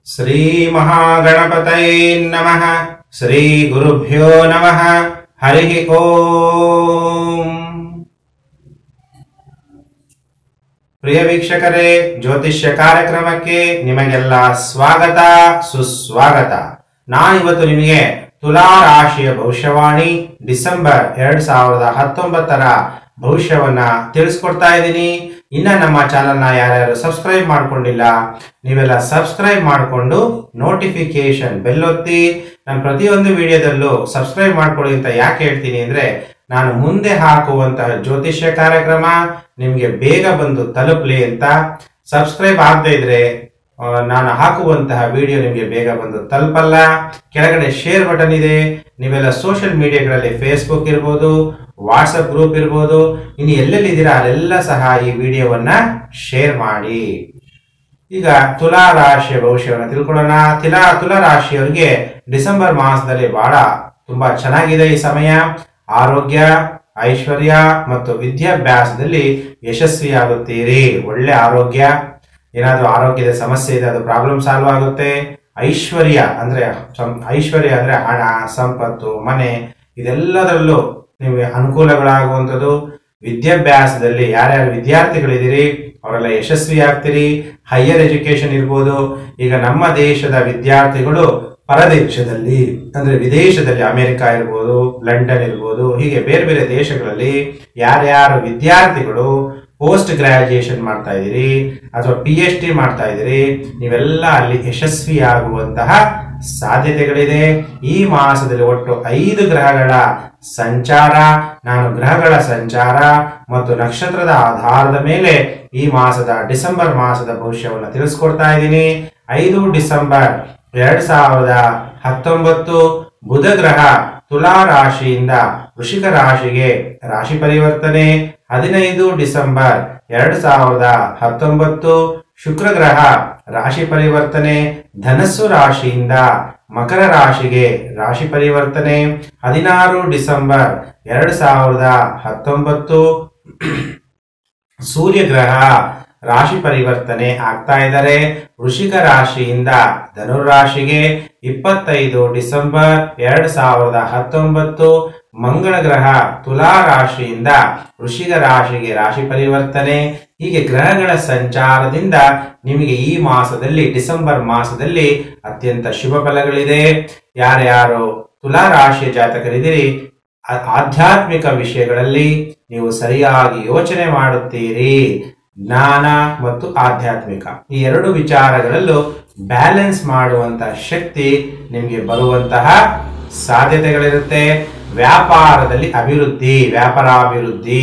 ಶ್ರೀ ಮಹಾಗಣಪತೈ ನಮಃ ಶ್ರೀ ಗುರುಭ್ಯೋ ನಮಃ ಹರಿ ಓಂ ಪ್ರಿಯ ವೀಕ್ಷಕರೇ ಜ್ಯೋತಿಷ್ಯ ಕಾರ್ಯಕ್ರಮಕ್ಕೆ ನಿಮಗೆಲ್ಲ ಸ್ವಾಗತ ಸುಸ್ವಾಗತ ನಾನಿವತ್ತು ನಿಮಗೆ ತುಲಾ ರಾಶಿಯ ಭವಿಷ್ಯವಾಣಿ ಡಿಸೆಂಬರ್ ಎರಡ್ ಸಾವಿರದ ಹತ್ತೊಂಬತ್ತರ ಭವಿಷ್ಯವನ್ನ ತಿಳಿಸ್ಕೊಡ್ತಾ ಇದ್ದೀನಿ ಇನ್ನ ನಮ್ಮ ಚಾನಲ್ನ ಯಾರ್ಯಾರು ಸಬ್ಸ್ಕ್ರೈಬ್ ಮಾಡ್ಕೊಂಡಿಲ್ಲ ನೀವೆಲ್ಲ ಸಬ್ಸ್ಕ್ರೈಬ್ ಮಾಡಿಕೊಂಡು ನೋಟಿಫಿಕೇಶನ್ ಬೆಲ್ ಒತ್ತಿ ನಾನು ಪ್ರತಿಯೊಂದು ವಿಡಿಯೋದಲ್ಲೂ ಸಬ್ಸ್ಕ್ರೈಬ್ ಮಾಡ್ಕೊಳ್ಳಿ ಅಂತ ಯಾಕೆ ಹೇಳ್ತೀನಿ ಅಂದ್ರೆ ನಾನು ಮುಂದೆ ಹಾಕುವಂತಹ ಜ್ಯೋತಿಷ್ಯ ಕಾರ್ಯಕ್ರಮ ನಿಮಗೆ ಬೇಗ ಬಂದು ತಲುಪಲಿ ಅಂತ ಸಬ್ಸ್ಕ್ರೈಬ್ ಆಗದೆ ಇದ್ರೆ ಆ, ನಾನು ಹಾಕುವಂತಹ ವಿಡಿಯೋ ನಿಮಗೆ ಬೇಗ ಬಂದು ತಲುಪಲ್ಲ ಕೆಳಗಡೆ ಶೇರ್ ಬಟನ್ ಇದೆ ನೀವೆಲ್ಲ ಸೋಷಿಯಲ್ ಮೀಡಿಯಾಗಳಲ್ಲಿ ಫೇಸ್ಬುಕ್ ಇರ್ಬೋದು ವಾಟ್ಸಪ್ ಗ್ರೂಪ್ ಇರ್ಬೋದು ಇನ್ನು ಎಲ್ಲೆಲ್ಲಿದ್ದೀರಾ ಅಲ್ಲೆಲ್ಲ ಸಹ ಈ ವಿಡಿಯೋವನ್ನ ಶೇರ್ ಮಾಡಿ ಈಗ ತುಲಾ ರಾಶಿಯ ಭವಿಷ್ಯವನ್ನು ತಿಳ್ಕೊಳ್ಳೋಣ ತುಲಾ ತುಲಾ ರಾಶಿಯವರಿಗೆ ಡಿಸೆಂಬರ್ ಮಾಸದಲ್ಲಿ ಬಹಳ ತುಂಬಾ ಚೆನ್ನಾಗಿದೆ ಈ ಸಮಯ ಆರೋಗ್ಯ ಐಶ್ವರ್ಯ ಮತ್ತು ವಿದ್ಯಾಭ್ಯಾಸದಲ್ಲಿ ಯಶಸ್ವಿಯಾಗುತ್ತೀರಿ ಒಳ್ಳೆ ಆರೋಗ್ಯ ಏನಾದರೂ ಆರೋಗ್ಯದ ಸಮಸ್ಯೆ ಇದೆ ಅದು ಪ್ರಾಬ್ಲಮ್ ಸಾಲ್ವ್ ಆಗುತ್ತೆ ಐಶ್ವರ್ಯ ಅಂದ್ರೆ ಸಂ- ಐಶ್ವರ್ಯ ಅಂದ್ರೆ ಹಣ ಸಂಪತ್ತು ಮನೆ ಇದೆಲ್ಲದರಲ್ಲೂ ನಿಮಗೆ ಅನುಕೂಲಗಳಾಗುವಂಥದ್ದು ವಿದ್ಯಾಭ್ಯಾಸದಲ್ಲಿ ಯಾರ್ಯಾರು ವಿದ್ಯಾರ್ಥಿಗಳಿದ್ದೀರಿ ಅವರೆಲ್ಲ ಯಶಸ್ವಿ ಆಗ್ತೀರಿ ಹೈಯರ್ ಎಜುಕೇಶನ್ ಇರ್ಬೋದು ಈಗ ನಮ್ಮ ದೇಶದ ವಿದ್ಯಾರ್ಥಿಗಳು ಪರದೇಶದಲ್ಲಿ ಅಂದ್ರೆ ವಿದೇಶದಲ್ಲಿ ಅಮೆರಿಕ ಇರ್ಬೋದು ಲಂಡನ್ ಇರ್ಬೋದು ಹೀಗೆ ಬೇರೆ ಬೇರೆ ದೇಶಗಳಲ್ಲಿ ಯಾರ್ಯಾರು ವಿದ್ಯಾರ್ಥಿಗಳು ಪೋಸ್ಟ್ ಗ್ರಾಜುಯೇಷನ್ ಮಾಡ್ತಾ ಇದ್ದೀರಿ ಅಥವಾ ಪಿ ಎಚ್ ಡಿ ಮಾಡ್ತಾ ಇದ್ದೀರಿ ನೀವೆಲ್ಲ ಅಲ್ಲಿ ಯಶಸ್ವಿ ಆಗುವಂತಹ ಸಾಧ್ಯತೆಗಳಿದೆ ಈ ಮಾಸದಲ್ಲಿ ಒಟ್ಟು ಐದು ಗ್ರಹಗಳ ಸಂಚಾರ ನಾನು ಗ್ರಹಗಳ ಸಂಚಾರ ಮತ್ತು ನಕ್ಷತ್ರದ ಆಧಾರದ ಮೇಲೆ ಈ ಮಾಸದ ಡಿಸೆಂಬರ್ ಮಾಸದ ಭವಿಷ್ಯವನ್ನು ತಿಳಿಸ್ಕೊಡ್ತಾ ಇದ್ದೀನಿ ಐದು ಡಿಸೆಂಬರ್ ಎರಡ್ ಸಾವಿರದ ಹತ್ತೊಂಬತ್ತು ಬುಧ ಗ್ರಹ ತುಲಾ ರಾಶಿಯಿಂದ ವೃಷಿಕ ರಾಶಿಗೆ ರಾಶಿ ಪರಿವರ್ತನೆ ಹದಿನೈದು ಡಿಸೆಂಬರ್ ಎರಡ್ ಸಾವಿರದ ಹತ್ತೊಂಬತ್ತು ಶುಕ್ರ ಗ್ರಹ ರಾಶಿ ಪರಿವರ್ತನೆ ಧನಸ್ಸು ರಾಶಿಯಿಂದ ಮಕರ ರಾಶಿಗೆ ರಾಶಿ ಪರಿವರ್ತನೆ ಹದಿನಾರು ಡಿಸೆಂಬರ್ ಎರಡ್ ಸಾವಿರದ ಹತ್ತೊಂಬತ್ತು ಸೂರ್ಯ ಗ್ರಹ ರಾಶಿ ಪರಿವರ್ತನೆ ಆಗ್ತಾ ಇದ್ದಾರೆ ವೃಷಿಕ ರಾಶಿಯಿಂದ ಧನುರಾಶಿಗೆ ಇಪ್ಪತ್ತೈದು ಡಿಸೆಂಬರ್ ಎರಡ್ ಸಾವಿರದ ಹತ್ತೊಂಬತ್ತು ಮಂಗಳ ಗ್ರಹ ತುಲಾ ರಾಶಿಯಿಂದ ವೃಷಿಕ ರಾಶಿಗೆ ರಾಶಿ ಪರಿವರ್ತನೆ ಹೀಗೆ ಗ್ರಹಗಳ ಸಂಚಾರದಿಂದ ನಿಮಗೆ ಈ ಮಾಸದಲ್ಲಿ ಡಿಸೆಂಬರ್ ಮಾಸದಲ್ಲಿ ಅತ್ಯಂತ ಶುಭ ಫಲಗಳಿದೆ ಯಾರ್ಯಾರು ತುಲಾ ರಾಶಿಯ ಜಾತಕರಿದ್ದೀರಿ ಆ- ಆಧ್ಯಾತ್ಮಿಕ ವಿಷಯಗಳಲ್ಲಿ ನೀವು ಸರಿಯಾಗಿ ಯೋಚನೆ ಮಾಡುತ್ತೀರಿ ಜ್ಞಾನ ಮತ್ತು ಆಧ್ಯಾತ್ಮಿಕ ಈ ಎರಡು ವಿಚಾರಗಳಲ್ಲೂ ಬ್ಯಾಲೆನ್ಸ್ ಮಾಡುವಂತಹ ಶಕ್ತಿ ನಿಮಗೆ ಬರುವಂತಹ ಸಾಧ್ಯತೆಗಳಿರುತ್ತೆ ವ್ಯಾಪಾರದಲ್ಲಿ ಅಭಿವೃದ್ಧಿ ವ್ಯಾಪಾರಾಭಿವೃದ್ಧಿ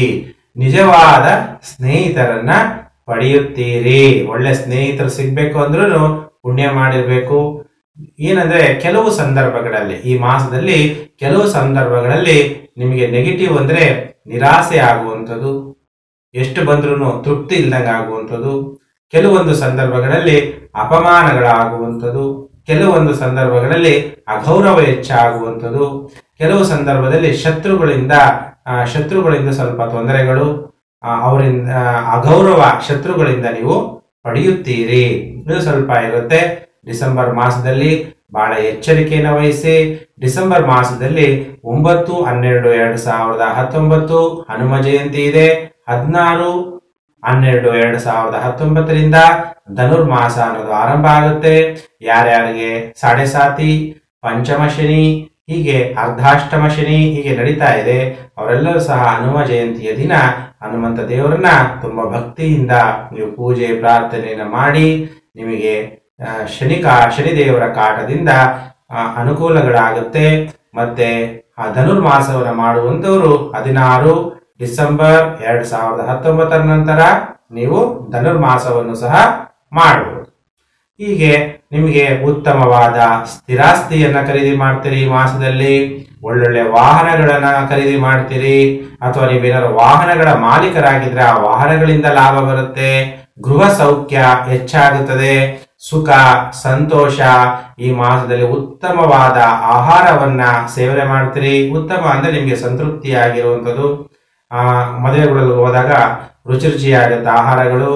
ನಿಜವಾದ ಸ್ನೇಹಿತರನ್ನ ಪಡೆಯುತ್ತೀರಿ ಒಳ್ಳೆ ಸ್ನೇಹಿತರು ಸಿಗ್ಬೇಕು ಅಂದ್ರೂ ಪುಣ್ಯ ಮಾಡಿರ್ಬೇಕು ಏನಂದ್ರೆ ಕೆಲವು ಸಂದರ್ಭಗಳಲ್ಲಿ ಈ ಮಾಸದಲ್ಲಿ ಕೆಲವು ಸಂದರ್ಭಗಳಲ್ಲಿ ನಿಮಗೆ ನೆಗೆಟಿವ್ ಅಂದ್ರೆ ನಿರಾಸೆ ಆಗುವಂಥದ್ದು ಎಷ್ಟು ಬಂದ್ರೂ ತೃಪ್ತಿ ಇಲ್ದಂಗೆ ಆಗುವಂಥದ್ದು ಕೆಲವೊಂದು ಸಂದರ್ಭಗಳಲ್ಲಿ ಅಪಮಾನಗಳಾಗುವಂಥದ್ದು ಕೆಲವೊಂದು ಸಂದರ್ಭಗಳಲ್ಲಿ ಅಗೌರವ ಹೆಚ್ಚಾಗುವಂಥದ್ದು ಕೆಲವು ಸಂದರ್ಭದಲ್ಲಿ ಶತ್ರುಗಳಿಂದ ಆ, ಶತ್ರುಗಳಿಂದ ಸ್ವಲ್ಪ ತೊಂದರೆಗಳು ಆ, ಅವರಿಂದ ಆ, ಅಗೌರವ ಶತ್ರುಗಳಿಂದ ನೀವು ಪಡೆಯುತ್ತೀರಿ ಇದು ಸ್ವಲ್ಪ ಇರುತ್ತೆ ಡಿಸೆಂಬರ್ ಮಾಸದಲ್ಲಿ ಬಹಳ ಎಚ್ಚರಿಕೆಯನ್ನು ವಹಿಸಿ ಡಿಸೆಂಬರ್ ಮಾಸದಲ್ಲಿ ಒಂಬತ್ತು ಹನ್ನೆರಡು ಎರಡು ಸಾವಿರದ ಹತ್ತೊಂಬತ್ತು ಹನುಮ ಜಯಂತಿ ಇದೆ ಹದಿನಾರು ಹನ್ನೆರಡು ಎರಡು ಸಾವಿರದ ಹತ್ತೊಂಬತ್ತರಿಂದ ಧನುರ್ಮಾಸ ಅನ್ನೋದು ಆರಂಭ ಆಗುತ್ತೆ ಯಾರ್ಯಾರಿಗೆ ಸಾಡೆ ಸಾತಿ ಪಂಚಮ ಶನಿ ಹೀಗೆ ಅರ್ಧಾಷ್ಟಮ ಶನಿ ಹೀಗೆ ನಡೀತಾ ಇದೆ ಅವರೆಲ್ಲರೂ ಸಹ ಹನುಮ ಜಯಂತಿಯ ದಿನ ಹನುಮಂತ ದೇವರನ್ನ ತುಂಬಾ ಭಕ್ತಿಯಿಂದ ನೀವು ಪೂಜೆ ಪ್ರಾರ್ಥನೆಯನ್ನು ಮಾಡಿ ನಿಮಗೆ ಆ, ಶನಿ ಕಾ ಶನಿದೇವರ ಕಾಟದಿಂದ ಆ, ಅನುಕೂಲಗಳಾಗುತ್ತೆ ಮತ್ತೆ ಆ ಧನುರ್ಮಾಸವನ್ನು ಮಾಡುವಂತವರು ಹದಿನಾರು ಡಿಸೆಂಬರ್ ಎರಡ್ ಸಾವಿರದ ಹತ್ತೊಂಬತ್ತರ ನಂತರ ನೀವು ಧನುರ್ಮಾಸವನ್ನು ಸಹ ಮಾಡಬಹುದು ಹೀಗೆ ನಿಮಗೆ ಉತ್ತಮವಾದ ಸ್ಥಿರಾಸ್ತಿಯನ್ನ ಖರೀದಿ ಮಾಡ್ತೀರಿ ಈ ಮಾಸದಲ್ಲಿ ಒಳ್ಳೊಳ್ಳೆ ವಾಹನಗಳನ್ನ ಖರೀದಿ ಮಾಡ್ತೀರಿ ಅಥವಾ ನೀವೇನಾದ್ರು ವಾಹನಗಳ ಮಾಲೀಕರಾಗಿದ್ರೆ ಆ ವಾಹನಗಳಿಂದ ಲಾಭ ಬರುತ್ತೆ ಗೃಹ ಸೌಖ್ಯ ಹೆಚ್ಚಾಗುತ್ತದೆ ಸುಖ ಸಂತೋಷ ಈ ಮಾಸದಲ್ಲಿ ಉತ್ತಮವಾದ ಆಹಾರವನ್ನ ಸೇವನೆ ಮಾಡ್ತೀರಿ ಉತ್ತಮ ಅಂದ್ರೆ ನಿಮಗೆ ಸಂತೃಪ್ತಿಯಾಗಿರುವಂಥದ್ದು ಆ ಮದುವೆಗಳಲ್ಲಿ ಹೋದಾಗ ರುಚಿ ರುಚಿಯಾಗತ್ತ ಆಹಾರಗಳು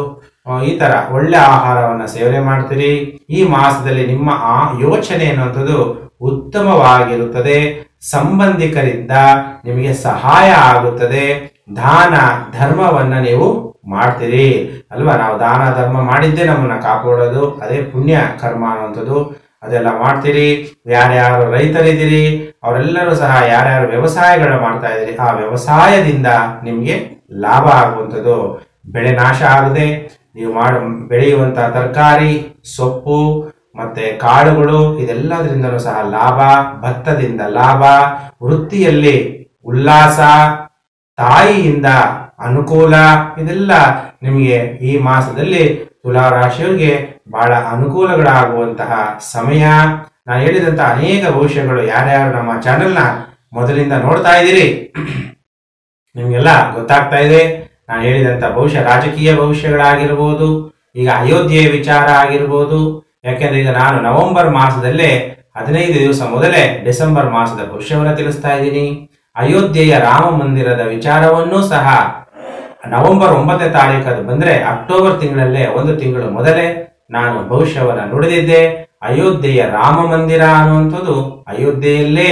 ಆ, ಈ ತರ ಒಳ್ಳೆ ಆಹಾರವನ್ನ ಸೇವನೆ ಮಾಡ್ತೀರಿ ಈ ಮಾಸದಲ್ಲಿ ನಿಮ್ಮ ಆ ಯೋಚನೆ ಅನ್ನುವಂಥದ್ದು ಉತ್ತಮವಾಗಿರುತ್ತದೆ ಸಂಬಂಧಿಕರಿಂದ ನಿಮಗೆ ಸಹಾಯ ಆಗುತ್ತದೆ ದಾನ ಧರ್ಮವನ್ನ ನೀವು ಮಾಡ್ತೀರಿ ಅಲ್ವಾ ನಾವು ದಾನ ಧರ್ಮ ಮಾಡಿದ್ದೇ ನಮ್ಮನ್ನ ಕಾಪಾಡೋದು ಅದೇ ಪುಣ್ಯ ಕರ್ಮ ಅನ್ನುವಂಥದ್ದು ಅದೆಲ್ಲ ಮಾಡ್ತೀರಿ ಯಾರ್ಯಾರು ರೈತರಿದ್ದೀರಿ ಅವರೆಲ್ಲರೂ ಸಹ ಯಾರ್ಯಾರು ವ್ಯವಸಾಯಗಳು ಮಾಡ್ತಾ ಇದ್ದೀರಿ ಆ ವ್ಯವಸಾಯದಿಂದ ನಿಮ್ಗೆ ಲಾಭ ಆಗುವಂಥದ್ದು ಬೆಳೆ ನಾಶ ಆಗದೆ ನೀವು ಮಾಡ ಬೆಳೆಯುವಂತಹ ತರಕಾರಿ ಸೊಪ್ಪು ಮತ್ತೆ ಕಾಳುಗಳು ಇದೆಲ್ಲದರಿಂದಲೂ ಸಹ ಲಾಭ ಭತ್ತದಿಂದ ಲಾಭ ವೃತ್ತಿಯಲ್ಲಿ ಉಲ್ಲಾಸ ತಾಯಿಯಿಂದ ಅನುಕೂಲ ಇದೆಲ್ಲ ನಿಮಗೆ ಈ ಮಾಸದಲ್ಲಿ ತುಲಾ ರಾಶಿಯವರಿಗೆ ಬಹಳ ಅನುಕೂಲಗಳಾಗುವಂತಹ ಸಮಯ ನಾನು ಹೇಳಿದಂತಹ ಅನೇಕ ಭವಿಷ್ಯಗಳು ಯಾರ್ಯಾರು ನಮ್ಮ ಚಾನೆಲ್ನ ಮೊದಲಿಂದ ನೋಡ್ತಾ ಇದ್ದೀರಿ ನಿಮ್ಗೆಲ್ಲ ಗೊತ್ತಾಗ್ತಾ ಇದೆ ನಾನು ಹೇಳಿದಂತ ಭವಿಷ್ಯ ರಾಜಕೀಯ ಭವಿಷ್ಯಗಳಾಗಿರ್ಬೋದು ಈಗ ಅಯೋಧ್ಯೆಯ ವಿಚಾರ ಆಗಿರ್ಬೋದು ಯಾಕೆಂದ್ರೆ ಈಗ ನಾನು ನವೆಂಬರ್ ಮಾಸದಲ್ಲೇ ಹದಿನೈದು ದಿವಸ ಮೊದಲೇ ಡಿಸೆಂಬರ್ ಮಾಸದ ಭವಿಷ್ಯವನ್ನು ತಿಳಿಸ್ತಾ ಇದ್ದೀನಿ ಅಯೋಧ್ಯೆಯ ರಾಮ ಮಂದಿರದ ವಿಚಾರವನ್ನೂ ಸಹ ನವೆಂಬರ್ ಒಂಬತ್ತನೇ ತಾರೀಕು ಅದು ಬಂದ್ರೆ ಅಕ್ಟೋಬರ್ ತಿಂಗಳಲ್ಲೇ ಒಂದು ತಿಂಗಳು ಮೊದಲೇ ನಾನು ಭವಿಷ್ಯವನ್ನ ನುಡಿದಿದ್ದೆ ಅಯೋಧ್ಯೆಯ ರಾಮ ಮಂದಿರ ಅನ್ನುವಂಥದ್ದು ಅಯೋಧ್ಯೆಯಲ್ಲೇ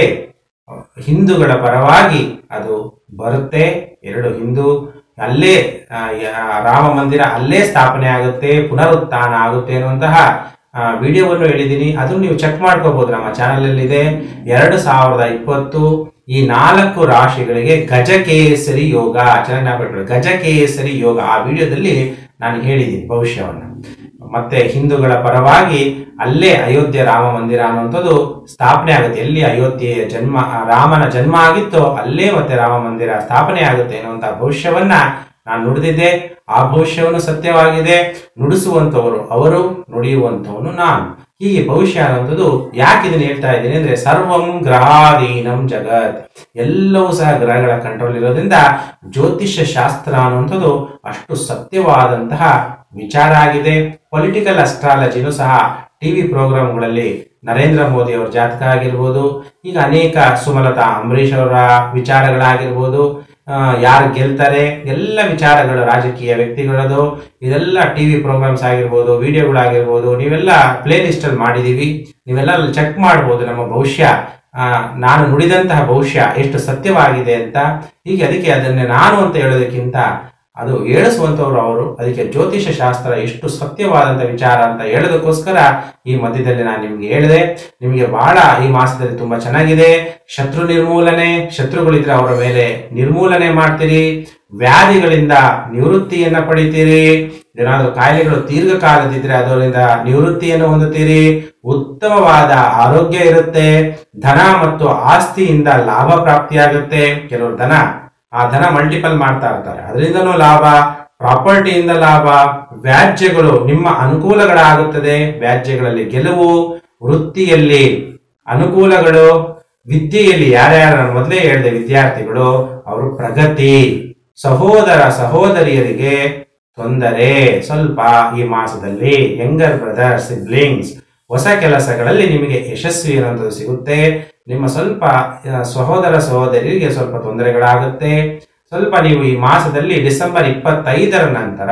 ಹಿಂದೂಗಳ ಪರವಾಗಿ ಅದು ಬರುತ್ತೆ ಎರಡು ಹಿಂದೂ ಅಲ್ಲೇ ಆ, ಯ- ರಾಮ ಮಂದಿರ ಅಲ್ಲೇ ಸ್ಥಾಪನೆ ಆಗುತ್ತೆ ಪುನರುತ್ಥಾನ ಆಗುತ್ತೆ ಅನ್ನುವಂತಹ ಆ, ವಿಡಿಯೋವನ್ನು ಹೇಳಿದ್ದೀನಿ ಅದನ್ನು ನೀವು ಚೆಕ್ ಮಾಡ್ಕೋಬಹುದು ನಮ್ಮ ಚಾನಲ್ ಅಲ್ಲಿ ಇದೆ ಎರಡು ಸಾವಿರದ ಇಪ್ಪತ್ತು ಈ ನಾಲ್ಕು ರಾಶಿಗಳಿಗೆ ಗಜಕೇಸರಿ ಯೋಗ ಚೆನ್ನಾಗಿ ಜ್ಞಾಪಕ ಗಜಕೇಸರಿ ಯೋಗ ಆ ವಿಡಿಯೋದಲ್ಲಿ ನಾನು ಹೇಳಿದ್ದೀನಿ ಭವಿಷ್ಯವನ್ನ ಮತ್ತೆ ಹಿಂದೂಗಳ ಪರವಾಗಿ ಅಲ್ಲೇ ಅಯೋಧ್ಯೆ ರಾಮ ಮಂದಿರ ಅನ್ನುವಂಥದ್ದು ಸ್ಥಾಪನೆ ಆಗುತ್ತೆ ಎಲ್ಲಿ ಅಯೋಧ್ಯೆಯ ಜನ್ಮ ಆ ರಾಮನ ಜನ್ಮ ಆಗಿತ್ತೋ ಅಲ್ಲೇ ಮತ್ತೆ ರಾಮ ಮಂದಿರ ಸ್ಥಾಪನೆ ಆಗುತ್ತೆ ಅನ್ನುವಂತಹ ಭವಿಷ್ಯವನ್ನ ನಾನು ನುಡಿದಿದ್ದೆ ಆ ಭವಿಷ್ಯವನ್ನು ಸತ್ಯವಾಗಿದೆ ನುಡಿಸುವಂತವರು ಅವರು ನುಡಿಯುವಂತವನು ನಾನು ಹೀಗೆ ಭವಿಷ್ಯ ಅನ್ನುವಂಥದ್ದು ಯಾಕೆ ಇದನ್ನ ಹೇಳ್ತಾ ಇದ್ದೀನಿ ಅಂದ್ರೆ ಸರ್ವಂ ಗ್ರಹಾಧೀನಂ ಜಗತ್ ಎಲ್ಲವೂ ಸಹ ಗ್ರಹಗಳ ಕಂಟ್ರೋಲ್ ಇರೋದ್ರಿಂದ ಜ್ಯೋತಿಷ್ಯ ಶಾಸ್ತ್ರ ಅನ್ನುವಂಥದ್ದು ಅಷ್ಟು ಸತ್ಯವಾದಂತಹ ವಿಚಾರ ಆಗಿದೆ ಪೊಲಿಟಿಕಲ್ ಅಸ್ಟ್ರಾಲಜಿನೂ ಸಹ ಟಿವಿ ಪ್ರೋಗ್ರಾಮ್ಗಳಲ್ಲಿ ನರೇಂದ್ರ ಮೋದಿ ಅವರ ಜಾತಕ ಆಗಿರ್ಬೋದು ಈಗ ಅನೇಕ ಸುಮಲತಾ ಅಂಬರೀಷ್ ಅವರ ವಿಚಾರಗಳಾಗಿರ್ಬೋದು ಆ, ಯಾರು ಗೆಲ್ತಾರೆ ಎಲ್ಲ ವಿಚಾರಗಳು ರಾಜಕೀಯ ವ್ಯಕ್ತಿಗಳದು ಇದೆಲ್ಲ ಟಿವಿ ಪ್ರೋಗ್ರಾಮ್ಸ್ ಆಗಿರ್ಬೋದು ವಿಡಿಯೋಗಳಾಗಿರ್ಬೋದು ನೀವೆಲ್ಲ ಪ್ಲೇ ಲಿಸ್ಟ್ ಅಲ್ಲಿ ಮಾಡಿದೀವಿ ನೀವೆಲ್ಲ ಚೆಕ್ ಮಾಡ್ಬೋದು ನಮ್ಮ ಭವಿಷ್ಯ ಆ, ನಾನು ನುಡಿದಂತಹ ಭವಿಷ್ಯ ಎಷ್ಟು ಸತ್ಯವಾಗಿದೆ ಅಂತ ಹೀಗೆ ಅದಕ್ಕೆ ಅದನ್ನೇ ನಾನು ಅಂತ ಹೇಳೋದಕ್ಕಿಂತ ಅದು ಏಳಿಸುವಂತವ್ರು ಅವರು ಅದಕ್ಕೆ ಜ್ಯೋತಿಷ ಶಾಸ್ತ್ರ ಎಷ್ಟು ಸತ್ಯವಾದಂತ ವಿಚಾರ ಅಂತ ಹೇಳೋದಕ್ಕೋಸ್ಕರ ಈ ಮಧ್ಯದಲ್ಲಿ ನಾನು ನಿಮ್ಗೆ ಹೇಳಿದೆ ನಿಮಗೆ ಬಹಳ ಈ ಮಾಸದಲ್ಲಿ ತುಂಬಾ ಚೆನ್ನಾಗಿದೆ ಶತ್ರು ನಿರ್ಮೂಲನೆ ಶತ್ರುಗಳಿದ್ರೆ ಅವರ ಮೇಲೆ ನಿರ್ಮೂಲನೆ ಮಾಡ್ತೀರಿ ವ್ಯಾಧಿಗಳಿಂದ ನಿವೃತ್ತಿಯನ್ನ ಪಡಿತೀರಿ ಏನಾದರೂ ಕಾಯಿಲೆಗಳು ದೀರ್ಘಕಾಲದಿದ್ರೆ ಅದರಿಂದ ನಿವೃತ್ತಿಯನ್ನು ಹೊಂದುತ್ತೀರಿ ಉತ್ತಮವಾದ ಆರೋಗ್ಯ ಇರುತ್ತೆ ಧನ ಮತ್ತು ಆಸ್ತಿಯಿಂದ ಲಾಭ ಪ್ರಾಪ್ತಿಯಾಗುತ್ತೆ ಕೆಲವರು ಧನ ಆ ಧನ ಮಲ್ಟಿಪಲ್ ಮಾಡ್ತಾ ಇರ್ತಾರೆ ಅದರಿಂದನೂ ಲಾಭ ಪ್ರಾಪರ್ಟಿಯಿಂದ ಲಾಭ ವ್ಯಾಜ್ಯಗಳು ನಿಮ್ಮ ಅನುಕೂಲಗಳಾಗುತ್ತದೆ ವ್ಯಾಜ್ಯಗಳಲ್ಲಿ ಗೆಲುವು ವೃತ್ತಿಯಲ್ಲಿ ಅನುಕೂಲಗಳು ವಿದ್ಯೆಯಲ್ಲಿ ಯಾರ್ಯಾರು ನಾನು ಮೊದಲೇ ಹೇಳಿದೆ ವಿದ್ಯಾರ್ಥಿಗಳು ಅವರು ಪ್ರಗತಿ ಸಹೋದರ ಸಹೋದರಿಯರಿಗೆ ತೊಂದರೆ ಸ್ವಲ್ಪ ಈ ಮಾಸದಲ್ಲಿ ಯಂಗರ್ ಬ್ರದರ್ ಸಿಬ್ಲಿಂಗ್ಸ್ ಹೊಸ ಕೆಲಸಗಳಲ್ಲಿ ನಿಮಗೆ ಯಶಸ್ವಿ ಅನ್ನೋದು ಸಿಗುತ್ತೆ ನಿಮ್ಮ ಸ್ವಲ್ಪ ಆ, ಸಹೋದರ ಸಹೋದರಿಯರಿಗೆ ಸ್ವಲ್ಪ ತೊಂದರೆಗಳಾಗುತ್ತೆ ಸ್ವಲ್ಪ ನೀವು ಈ ಮಾಸದಲ್ಲಿ ಡಿಸೆಂಬರ್ ಇಪ್ಪತ್ತೈದರ ನಂತರ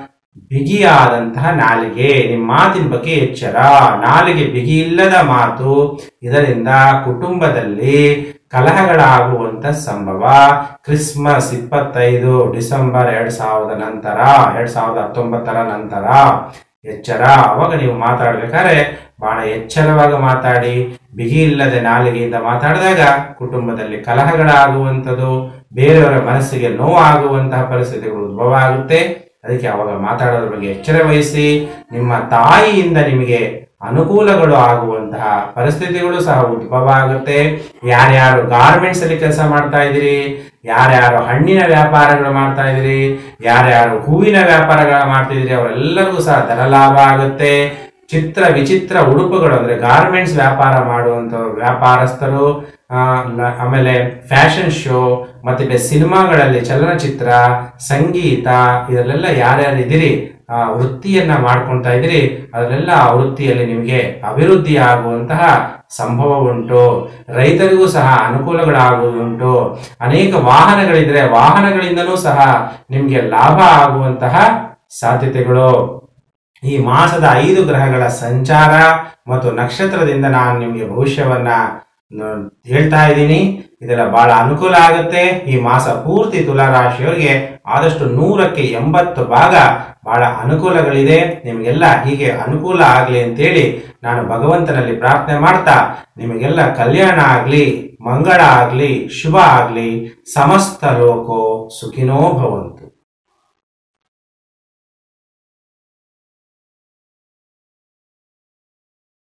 ಬಿಗಿಯಾದಂತಹ ನಾಲಿಗೆ ನಿಮ್ಮ ಮಾತಿನ ಬಗ್ಗೆ ಎಚ್ಚರ ನಾಲಿಗೆ ಬಿಗಿ ಇಲ್ಲದ ಮಾತು ಇದರಿಂದ ಕುಟುಂಬದಲ್ಲಿ ಕಲಹಗಳಾಗುವಂತ ಸಂಭವ ಕ್ರಿಸ್ಮಸ್ ಇಪ್ಪತ್ತೈದು ಡಿಸೆಂಬರ್ ಎರಡ್ ಸಾವಿರದ ನಂತರ ಎರಡ್ ಸಾವಿರದ ಹತ್ತೊಂಬತ್ತರ ನಂತರ ಎಚ್ಚರ ಅವಾಗ ನೀವು ಮಾತಾಡ್ಬೇಕಾದ್ರೆ ಬಹಳ ಎಚ್ಚರವಾಗಿ ಮಾತಾಡಿ ಬಿಗಿ ಇಲ್ಲದೆ ನಾಲಿಗೆಯಿಂದ ಮಾತಾಡಿದಾಗ ಕುಟುಂಬದಲ್ಲಿ ಕಲಹಗಳಾಗುವಂಥದ್ದು ಬೇರೆಯವರ ಮನಸ್ಸಿಗೆ ನೋವಾಗುವಂತಹ ಪರಿಸ್ಥಿತಿಗಳು ಉದ್ಭವ ಆಗುತ್ತೆ ಅದಕ್ಕೆ ಅವಾಗ ಮಾತಾಡೋದ್ರ ಬಗ್ಗೆ ಎಚ್ಚರ ವಹಿಸಿ ನಿಮ್ಮ ತಾಯಿಯಿಂದ ನಿಮಗೆ ಅನುಕೂಲಗಳು ಆಗುವಂತಹ ಪರಿಸ್ಥಿತಿಗಳು ಸಹ ಉದ್ಭವ ಆಗುತ್ತೆ ಯಾರ್ಯಾರು ಗಾರ್ಮೆಂಟ್ಸ್ ಅಲ್ಲಿ ಕೆಲಸ ಮಾಡ್ತಾ ಇದ್ದೀರಿ ಯಾರ್ಯಾರು ಹಣ್ಣಿನ ವ್ಯಾಪಾರಗಳು ಮಾಡ್ತಾ ಇದ್ದೀರಿ ಯಾರ್ಯಾರು ಹೂವಿನ ವ್ಯಾಪಾರಗಳು ಮಾಡ್ತಿದ್ದೀರಿ ಅವರೆಲ್ಲರಿಗೂ ಸಹ ಧನಲಾಭ ಆಗುತ್ತೆ ಚಿತ್ರ ವಿಚಿತ್ರ ಉಡುಪುಗಳು ಅಂದ್ರೆ ಗಾರ್ಮೆಂಟ್ಸ್ ವ್ಯಾಪಾರ ಮಾಡುವಂತ ವ್ಯಾಪಾರಸ್ಥರು ಆ, ನ- ಆಮೇಲೆ ಫ್ಯಾಷನ್ ಶೋ ಮತ್ತೆ ಸಿನಿಮಾಗಳಲ್ಲಿ ಚಲನಚಿತ್ರ ಸಂಗೀತ ಇದರಲ್ಲೆಲ್ಲ ಯಾರ್ಯಾರು ಇದ್ದೀರಿ ಆ ವೃತ್ತಿಯನ್ನ ಮಾಡ್ಕೊಂತಾ ಇದ್ದೀರಿ ಅದರಲ್ಲೆಲ್ಲ ಆ ವೃತ್ತಿಯಲ್ಲಿ ನಿಮಗೆ ಅಭಿವೃದ್ಧಿ ಆಗುವಂತಹ ಸಂಭವ ಉಂಟು ರೈತರಿಗೂ ಸಹ ಅನುಕೂಲಗಳಾಗುವುದುಂಟು ಅನೇಕ ವಾಹನಗಳಿದ್ರೆ ವಾಹನಗಳಿಂದನೂ ಸಹ ನಿಮ್ಗೆ ಲಾಭ ಆಗುವಂತಹ ಸಾಧ್ಯತೆಗಳು ಈ ಮಾಸದ ಐದು ಗ್ರಹಗಳ ಸಂಚಾರ ಮತ್ತು ನಕ್ಷತ್ರದಿಂದ ನಾನು ನಿಮಗೆ ಭವಿಷ್ಯವನ್ನ ನ- ಹೇಳ್ತಾ ಇದ್ದೀನಿ ಇದೆಲ್ಲ ಬಹಳ ಅನುಕೂಲ ಆಗುತ್ತೆ ಈ ಮಾಸ ಪೂರ್ತಿ ತುಲಾ ರಾಶಿಯವರಿಗೆ ಆದಷ್ಟು ನೂರಕ್ಕೆ ಎಂಬತ್ತು ಭಾಗ ಬಹಳ ಅನುಕೂಲಗಳಿದೆ ನಿಮಗೆಲ್ಲ ಹೀಗೆ ಅನುಕೂಲ ಆಗ್ಲಿ ಅಂತೇಳಿ ನಾನು ಭಗವಂತನಲ್ಲಿ ಪ್ರಾರ್ಥನೆ ಮಾಡ್ತಾ ನಿಮಗೆಲ್ಲ ಕಲ್ಯಾಣ ಆಗ್ಲಿ ಮಂಗಳ ಆಗ್ಲಿ ಶುಭ ಆಗ್ಲಿ ಸಮಸ್ತ ಲೋಕೋ ಸುಖಿನೋ ಭವಂತು